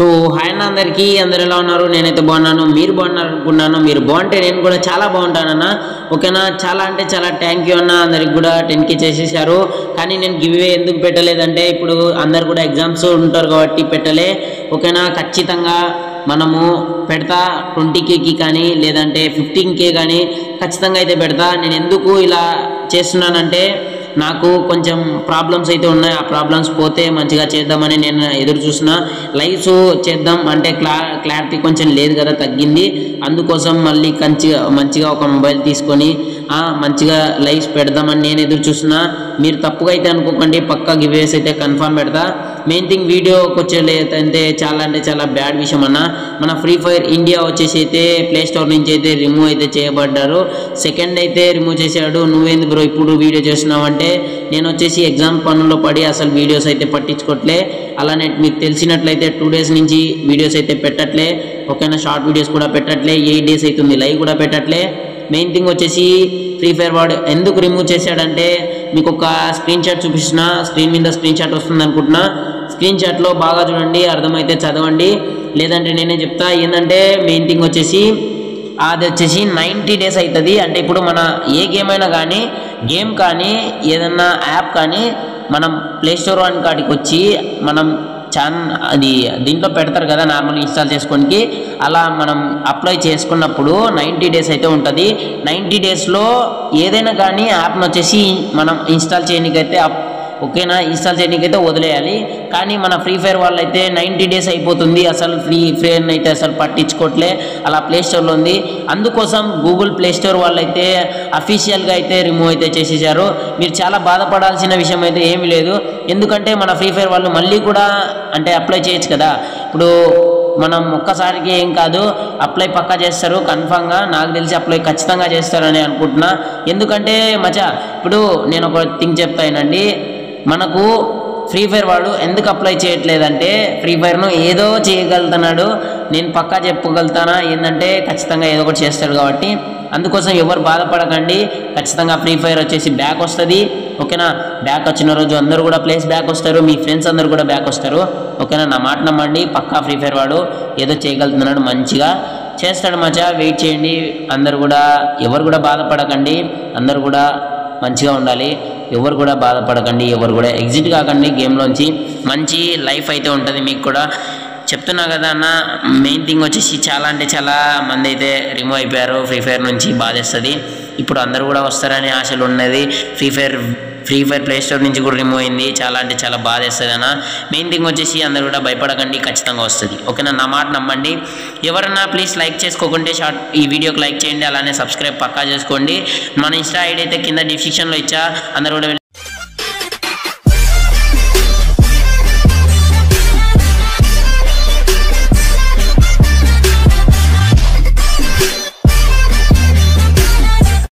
so hi అన్న అందరికీ అందరు ఎలా ఉన్నారు నేనైతే బాగున్నాను మీరు బాగున్నారు అనుకున్నాను మీరు బాగుంటే నేను కూడా చాలా బాగుంటానన్న ఓకేనా చాలా అంటే చాలా థ్యాంక్ యూ అన్న అందరికి కూడా టెన్ కే చేసేసారు కానీ నేను గివ్ అవే ఎందుకు పెట్టలేదంటే ఇప్పుడు అందరు కూడా ఎగ్జామ్స్ ఉంటారు కాబట్టి పెట్టలే ఓకేనా ఖచ్చితంగా మనము పెడతా ట్వంటీ కేకి కానీ లేదంటే ఫిఫ్టీన్ కే కానీ ఖచ్చితంగా అయితే పెడతా నేను ఎందుకు ఇలా చేస్తున్నానంటే నాకు కొంచెం ప్రాబ్లమ్స్ అయితే ఉన్నాయి ఆ ప్రాబ్లమ్స్ పోతే మంచిగా చేద్దామని నేను ఎదురు చూసిన లైవ్స్ చేద్దాం అంటే క్లా క్లారిటీ కొంచెం లేదు కదా తగ్గింది అందుకోసం మళ్ళీ మంచిగా మంచిగా ఒక మొబైల్ తీసుకొని ఆ, మంచిగా లైవ్స్ పెడదామని నేను ఎదురు చూసిన మీరు తప్పుగా అయితే అనుకోకండి పక్కా గివేస్ అయితే కన్ఫర్మ్ పెడతా మెయిన్ థింగ్ వీడియోకి వచ్చేటైతే చాలా అంటే చాలా బ్యాడ్ విషయం అన్న మన ఫ్రీ ఫైర్ ఇండియా వచ్చేసి అయితే ప్లే స్టోర్ నుంచి అయితే రిమూవ్ అయితే చేయబడ్డారు సెకండ్ అయితే రిమూవ్ చేశాడు నువ్వేంది బ్రో ఇప్పుడు వీడియో చేస్తున్నావు అంటే నేను వచ్చేసి ఎగ్జామ్ పనుల్లో పడి అసలు వీడియోస్ అయితే పట్టించుకోవట్లే అలానే మీకు తెలిసినట్లయితే టూ డేస్ నుంచి వీడియోస్ అయితే పెట్టట్లే ఓకేనా షార్ట్ వీడియోస్ కూడా పెట్టట్లే ఎయిట్ డేస్ అవుతుంది లైవ్ కూడా పెట్టట్లే మెయిన్ థింగ్ వచ్చేసి ఫ్రీ ఫైర్ వాడు ఎందుకు రిమూవ్ చేశాడంటే మీకు ఒక స్క్రీన్ షాట్ చూపిస్తున్న స్క్రీన్ మీద స్క్రీన్ షాట్ వస్తుంది అనుకుంటున్నా స్క్రీన్ షాట్లో బాగా చూడండి అర్థమైతే చదవండి లేదంటే నేనే చెప్తా ఏంటంటే మెయిన్ థింగ్ వచ్చేసి అది వచ్చేసి నైంటీ డేస్ అవుతుంది అంటే ఇప్పుడు మన ఏ గేమ్ అయినా కానీ గేమ్ కానీ ఏదన్నా యాప్ కానీ మనం ప్లే స్టోర్ వన్ కాడికి వచ్చి మనం చాన్ అది దీంట్లో పెడతారు కదా నార్మల్ ఇన్స్టాల్ చేసుకోనికి అలా మనం అప్లై చేసుకున్నప్పుడు నైంటీ డేస్ అయితే ఉంటుంది నైంటీ డేస్లో ఏదైనా కానీ యాప్ను వచ్చేసి మనం ఇన్స్టాల్ చేయడానికైతే అప్ ఓకేనా ఇన్స్టాల్ చేయడానికి అయితే వదిలేయాలి కానీ మన ఫ్రీ ఫైర్ వాళ్ళు అయితే నైంటీ డేస్ అయిపోతుంది అసలు ఫ్రీ ఫైర్ అయితే అసలు పట్టించుకోవట్లే అలా ప్లే స్టోర్లో ఉంది అందుకోసం గూగుల్ ప్లే స్టోర్ వాళ్ళు అయితే అఫీషియల్గా అయితే రిమూవ్ అయితే చేసేసారు మీరు చాలా బాధపడాల్సిన విషయం అయితే ఏమీ లేదు ఎందుకంటే మన ఫ్రీ ఫైర్ వాళ్ళు మళ్ళీ కూడా అంటే అప్లై చేయొచ్చు కదా ఇప్పుడు మనం ఒక్కసారికి ఏం కాదు అప్లై పక్కా చేస్తారు కన్ఫామ్గా నాకు తెలిసి అప్లై ఖచ్చితంగా చేస్తారని అనుకుంటున్నా ఎందుకంటే మచా ఇప్పుడు నేను ఒక థింగ్ చెప్తానండి మనకు ఫ్రీ ఫైర్ వాడు ఎందుకు అప్లై చేయట్లేదంటే ఫ్రీ ఫైర్ను ఏదో చేయగలుగుతున్నాడు నేను పక్కా చెప్పగలుగుతానా ఏంటంటే ఖచ్చితంగా ఏదో ఒకటి చేస్తాడు కాబట్టి అందుకోసం ఎవరు బాధపడకండి ఖచ్చితంగా ఫ్రీ ఫైర్ వచ్చేసి బ్యాక్ వస్తుంది ఓకేనా బ్యాక్ వచ్చిన రోజు అందరూ కూడా ప్లేస్ బ్యాక్ వస్తారు మీ ఫ్రెండ్స్ అందరూ కూడా బ్యాక్ వస్తారు ఓకేనా నా మాట నమ్మండి పక్కా ఫ్రీ ఫైర్ వాడు ఏదో చేయగలుగుతున్నాడు మంచిగా చేస్తాడు మచా వెయిట్ చేయండి అందరు కూడా ఎవరు కూడా బాధపడకండి అందరు కూడా మంచిగా ఉండాలి ఎవరు కూడా బాధపడకండి ఎవరు కూడా ఎగ్జిట్ కాకండి గేమ్లోంచి మంచి లైఫ్ అయితే ఉంటుంది మీకు కూడా చెప్తున్నా కదా అన్న మెయిన్ థింగ్ వచ్చేసి చాలా అంటే చాలా మంది అయితే రిమూవ్ అయిపోయారు ఫ్రీ ఫైర్ నుంచి బాధేస్తుంది ఇప్పుడు అందరూ కూడా వస్తారని ఆశలు ఉన్నది free fire free fire play store నుంచి కూడా రిమూవ్ అయింది చాలా అంటే చాలా బాధేస్తుంది అన్న మెయిన్ థింగ్ వచ్చేసి అందరూ కూడా భయపడకండి ఖచ్చితంగా వస్తుంది ఓకేనా నా మాట నమ్మండి ఎవరన్నా ప్లీజ్ లైక్ చేసుకోకుంటే షార్ట్ ఈ వీడియోకి లైక్ చేయండి అలానే సబ్స్క్రైబ్ పక్కా చేసుకోండి మన ఇన్స్టా ఐడి అయితే కింద డిస్క్రిప్షన్లో ఇచ్చా అందరూ కూడా వెళ్ళి